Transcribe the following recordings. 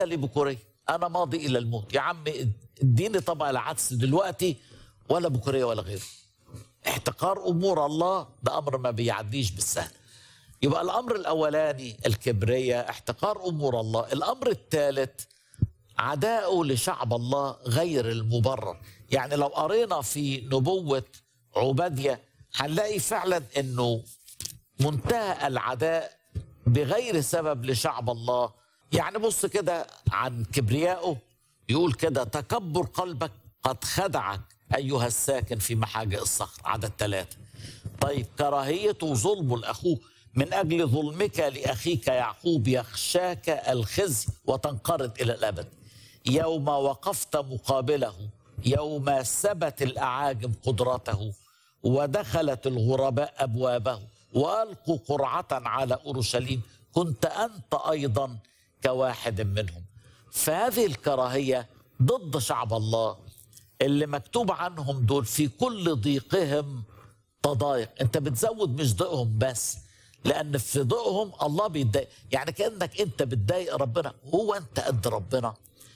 لي بكورية أنا ماضي إلى الموت يا عم اديني طبق العدس دلوقتي ولا بكورية ولا غيره احتقار أمور الله ده أمر ما بيعديش بالسهل يبقى الأمر الأولاني الكبرية احتقار أمور الله الأمر الثالث عداؤه لشعب الله غير المبرر يعني لو قرينا في نبوة عبادية هنلاقي فعلا أنه منتهى العداء بغير سبب لشعب الله يعني بص كده عن كبريائه يقول كده تكبر قلبك قد خدعك أيها الساكن في محاجئ الصخر عدد ثلاثة طيب كراهية وظلم لأخوه من أجل ظلمك لأخيك يعقوب يخشاك الخزي وتنقرض إلى الأبد يوم وقفت مقابله يوم سبت الأعاجم قدرته ودخلت الغرباء أبوابه وألقوا قرعة على أورشليم كنت أنت أيضا كواحد منهم فهذه الكراهية ضد شعب الله اللي مكتوب عنهم دول في كل ضيقهم تضايق انت بتزود مش ضيقهم بس لان في ضيقهم الله بيتضايق يعني كانك انت بتضايق ربنا هو انت قد ربنا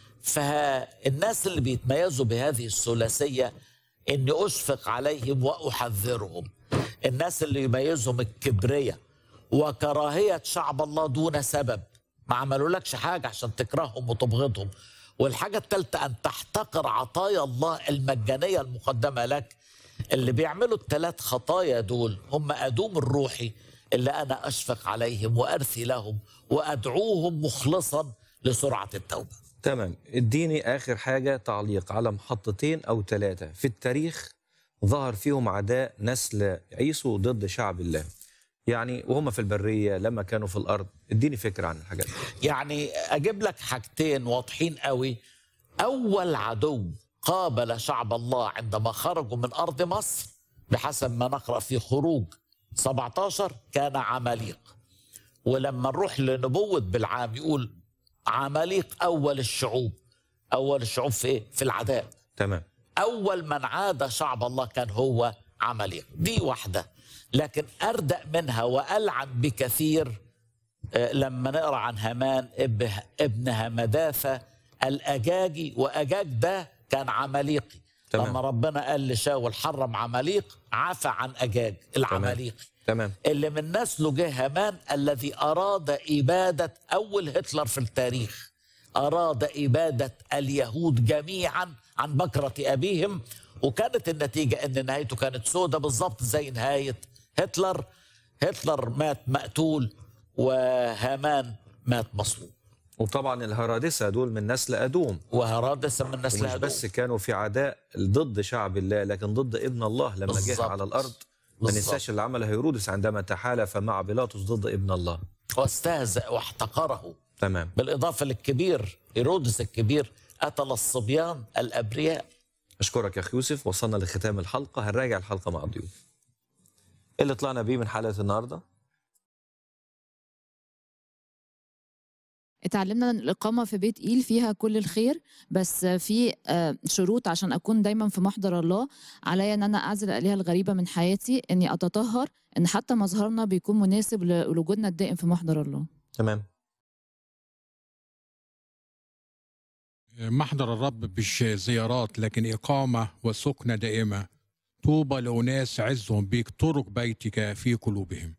فالناس اللي بيتميزوا بهذه الثلاثيه اني اشفق عليهم واحذرهم الناس اللي يميزهم الكبريه وكراهيه شعب الله دون سبب ما عملولكش حاجه عشان تكرههم وتبغضهم والحاجه الثالثه ان تحتقر عطايا الله المجانيه المقدمه لك اللي بيعملوا الثلاث خطايا دول هم ادوم الروحي اللي انا اشفق عليهم وارثي لهم وادعوهم مخلصا لسرعه التوبه تمام اديني اخر حاجه تعليق على محطتين او ثلاثه في التاريخ ظهر فيهم عداء نسل عيسو ضد شعب الله يعني وهم في البريه لما كانوا في الارض اديني فكره عن الحاجات دي يعني اجيب لك حاجتين واضحين قوي اول عدو قابل شعب الله عندما خرجوا من ارض مصر بحسب ما نقرا في خروج 17 كان عماليق ولما نروح لنبوه بالعام يقول عماليق اول الشعوب اول الشعوب في ايه في العداء تمام اول من عاد شعب الله كان هو عماليق دي واحده لكن اردأ منها والعن بكثير آه، لما نقرا عن هامان اب- ابن همداثه الاجاجي واجاج ده كان عماليقي تمام. لما ربنا قال لشاول حرم عماليق عفى عن اجاج العماليقي تمام اللي من نسله جه هامان الذي أراد إبادة أول هتلر في التاريخ أراد إبادة اليهود جميعا عن بكرة أبيهم وكانت النتيجة أن نهايته كانت سودة بالظبط زي نهاية هتلر هتلر مات مقتول وهامان مات مصلوب وطبعا الهرادسه دول من نسل ادوم وهرادس من نسل ومش هدوم. بس كانوا في عداء ضد شعب الله لكن ضد ابن الله لما جه بالظبط. على الارض ما بالظبط. ننساش اللي عمله هيرودس عندما تحالف مع بيلاطس ضد ابن الله واستهزأ واحتقره تمام بالإضافة للكبير هيرودس الكبير قتل الصبيان الأبرياء اشكرك يا اخي يوسف وصلنا لختام الحلقه هنراجع الحلقه مع الضيوف إيه اللي طلعنا بيه من حلقه النهارده اتعلمنا ان الاقامه في بيت ايل فيها كل الخير بس في آه، شروط عشان اكون دايما في محضر الله عليا ان انا اعزل الالهه الغريبه من حياتي اني اتطهر ان حتى مظهرنا بيكون مناسب لوجودنا الدائم في محضر الله تمام محضر الرب مش زيارات لكن إقامة وسكنة دائمة طوبى لأناس عزهم بيك طرق بيتك في قلوبهم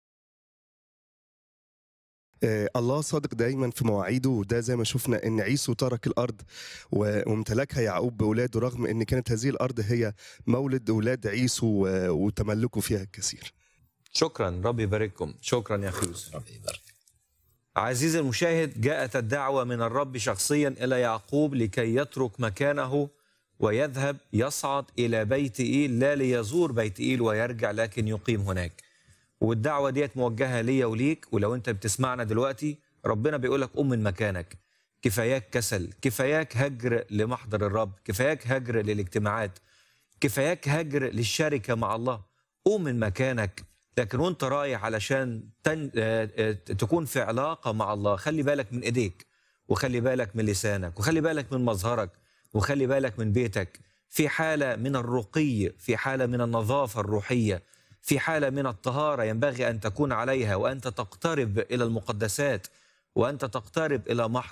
آه، الله صادق دايما في مواعيده وده زي ما شفنا ان عيسو ترك الارض و- وامتلكها يعقوب باولاده رغم ان كانت هذه الارض هي مولد اولاد عيسو و- وتملكوا فيها الكثير شكرا رب يبارككم شكرا يا اخي يوسف ربي يبارك عزيزي المشاهد جاءت الدعوة من الرب شخصيا إلى يعقوب لكي يترك مكانه ويذهب يصعد إلى بيت إيل لا ليزور بيت إيل ويرجع لكن يقيم هناك والدعوة ديت موجهة ليا وليك ولو أنت بتسمعنا دلوقتي ربنا بيقولك قم من مكانك كفاياك كسل كفاياك هجر لمحضر الرب كفاياك هجر للاجتماعات كفاياك هجر للشركة مع الله قوم من مكانك لكن وانت رايح علشان تن... آه، آه، تكون في علاقة مع الله خلي بالك من ايديك وخلي بالك من لسانك وخلي بالك من مظهرك وخلي بالك من بيتك في حالة من الرقي في حالة من النظافة الروحية في حالة من الطهارة ينبغي أن تكون عليها وأنت تقترب إلى المقدسات وأنت تقترب إلى محضر